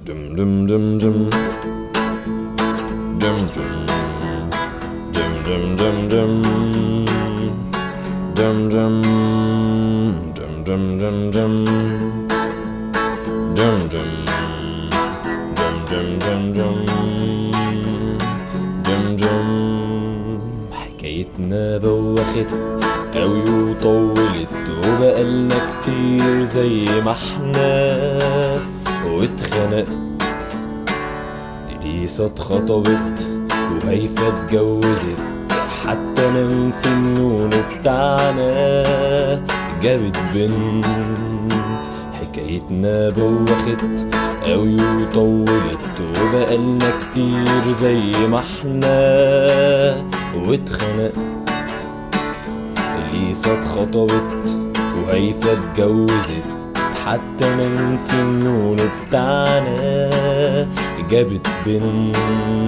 Dum dum dum dum. Dum dum. Dum dum dum dum. Dum dum. Dum dum dum dum. Dum dum. Dum dum dum dum. دم دم حكايتنا بوخت قوي وطولت وبقالنا كتير زي ما احنا واتخنقت اليسا اتخطبت وهيفا اتجوزت حتى ننسي النون بتاعنا جابت بنت حكايتنا بوخت قوي وطولت وبقالنا كتير زي ما احنا واتخنقت اليسا اتخطبت وهيفا اتجوزت حتى ننسي النون بتاعنا جابت بنت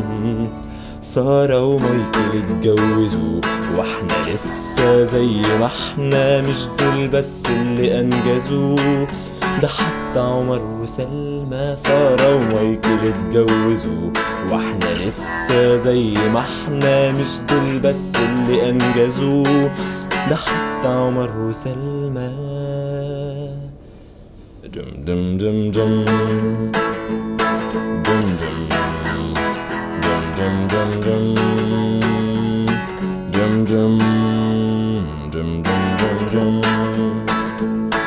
سارة ومايكل اتجوزوا واحنا لسه زي ما احنا مش دول بس اللي انجزوا ده حتى عمر وسلمى سارة ومايكل اتجوزوا واحنا لسه زي ما احنا مش دول بس اللي انجزوا ده حتى عمر وسلمى دم دم دم دم دم دم dum dum dum dum dum dum dum dum dum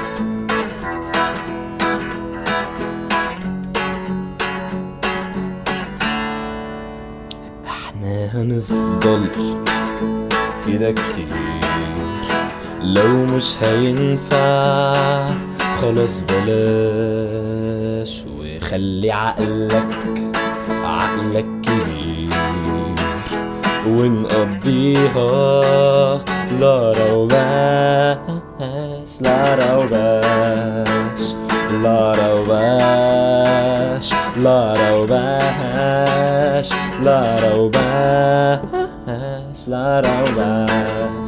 احنا هنفضل كده كتير لو مش هينفع خلاص بلاش وخلي عقلك عقلك كبير ونقضيها لارا وباش لارا وباش لارا وباش لارا وباش لارا وباش لارا وباش